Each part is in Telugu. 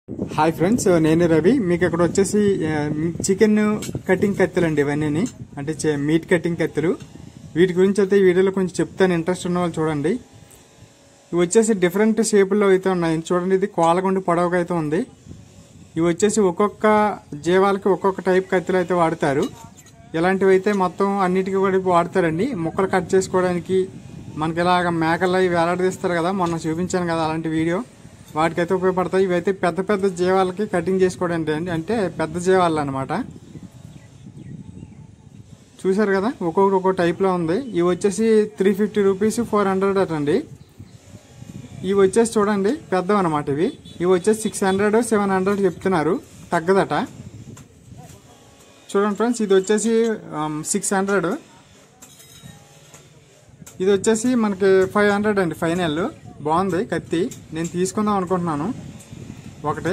హాయ్ ఫ్రెండ్స్ నేను రవి మీకు ఇక్కడ వచ్చేసి ఆ, చికెన్ కటింగ్ కత్తులు అండి ఇవన్నీ అంటే చే- మీట్ కటింగ్ కత్తులు వీటి గురించి అయితే ఈ వీడియోలో కొంచెం చెప్తాను ఇంట్రెస్ట్ ఉన్న వాళ్ళు చూడండి ఇవి వచ్చేసి డిఫరెంట్ షేపుల్లో అయితే ఉన్నాయి చూడండి ఇది కోలగుండి పొడవుగా అయితే ఉంది ఇవి వచ్చేసి ఒక్కొక్క జీవాలకి ఒక్కొక్క టైప్ కత్తులు అయితే వాడతారు ఇలాంటివి అయితే మొత్తం అన్నిటికీ కూడా ఇప్పుడు వాడతారండి ముక్కలు కట్ చేసుకోవడానికి మనకి ఇలాగ మేకల్లో ఇవి వేలాడదీస్తారు కదా మొన్న చూపించాను కదా అలాంటి వీడియో వాటికైతే ఉపయోగపడతాయి ఇవైతే పెద్ద పెద్ద జీవాలకి కటింగ్ చేసుకోవడానికి అండి అంటే పెద్ద జీవాలు అనమాట చూసారు కదా ఒక్కొక్కటి ఒక్కో టైప్లో ఉంది ఇవి వచ్చేసి three fifty rupees four hundred అటండి ఇవి వచ్చేసి చూడండి పెద్దవి అనమాట ఇవి ఇవి వచ్చేసి సిక్స్ హండ్రెడ్ సెవెన్ హండ్రెడ్ చెప్తున్నారు తగ్గదట చూడండి ఫ్రెండ్స్ ఇది వచ్చేసి సిక్స్ హండ్రెడ్ ఇది వచ్చేసి మనకి ఫైవ్ హండ్రెడ్ అండి ఫైనల్ బాగుంది కత్తి నేను తీసుకుందాం అనుకుంటున్నాను ఒకటి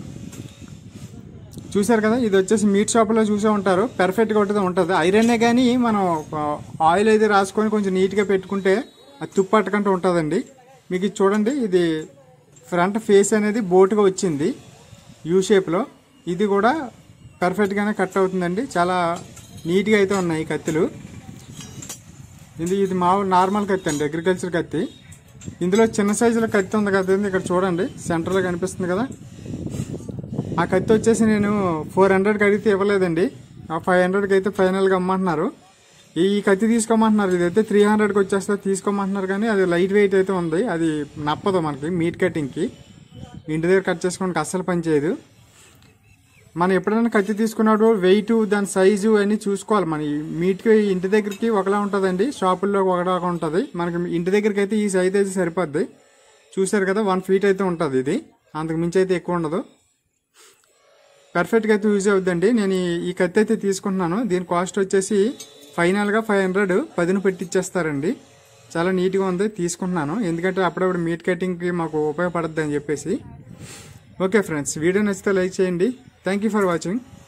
చూసారు కదా ఇది వచ్చేసి మీట్ షాప్లో చూసే ఉంటారు పెర్ఫెక్ట్గా ఉంటుంది ఉంటుంది ఐరన్నే కానీ మనం ఆయిల్ అయితే రాసుకొని కొంచెం నీట్గా పెట్టుకుంటే అది తుప్పు పట్టకుండా ఉంటుందండి మీకు ఇది చూడండి ఇది ఫ్రంట్ ఫేస్ అనేది బోటుగా వచ్చింది యూ షేప్లో ఇది కూడా పర్ఫెక్ట్గానే కట్ అవుతుందండి చాలా నీట్గా అయితే ఉన్నాయి ఈ కత్తులు ఇది ఇది మామూలు నార్మల్ కత్తి అండి అగ్రికల్చర్ కత్తి ఇందులో చిన్న సైజులో కత్తి ఉంది కదా ఇక్కడ చూడండి సెంటర్లో కనిపిస్తుంది కదా ఆ కత్తి వచ్చేసి నేను ఫోర్ హండ్రెడ్కి అడిగితే ఇవ్వలేదండి ఆ ఫైవ్ హండ్రెడ్కి అయితే ఫైనల్గా అమ్మంటున్నారు ఈ కత్తి తీసుకోమంటున్నారు ఇదైతే త్రీ హండ్రెడ్కి వచ్చేస్తే తీసుకోమంటున్నారు కానీ అది లైట్ వెయిట్ అయితే ఉంది అది నప్పదు మనకి మీట్ కటింగ్కి ఇంటి దగ్గర కట్ చేసుకోవడానికి అస్సలు పనిచేయదు మనం ఎప్పుడైనా కత్తి తీసుకున్నప్పుడు వెయిట్ దాని సైజు అన్ని చూసుకోవాలి మన ఈ మీట్కి ఇంటి దగ్గరికి ఒకలా ఉంటుందండి షాపుల్లో ఒకలాగా ఉంటుంది మనకి ఇంటి దగ్గరికి అయితే ఈ సైజ్ అయితే సరిపోద్ది చూసారు కదా వన్ ఫీట్ అయితే ఉంటుంది ఇది అంతకు మించి అయితే ఎక్కువ ఉండదు పర్ఫెక్ట్గా అయితే యూజ్ అవుద్దండి నేను ఈ- ఈ కత్తి అయితే తీసుకుంటున్నాను దీని కాస్ట్ వచ్చేసి ఫైనల్గా ఫైవ్ హండ్రెడ్ పదిని పెట్టిచ్చేస్తారండి చాలా నీట్గా ఉంది తీసుకుంటున్నాను ఎందుకంటే అప్పుడప్పుడు మీట్ కటింగ్కి మాకు ఉపయోగపడుద్ది అని చెప్పేసి ఓకే ఫ్రెండ్స్ వీడియో నచ్చితే లైక్ చేయండి థ్యాంక్ యూ ఫర్ వాచింగ్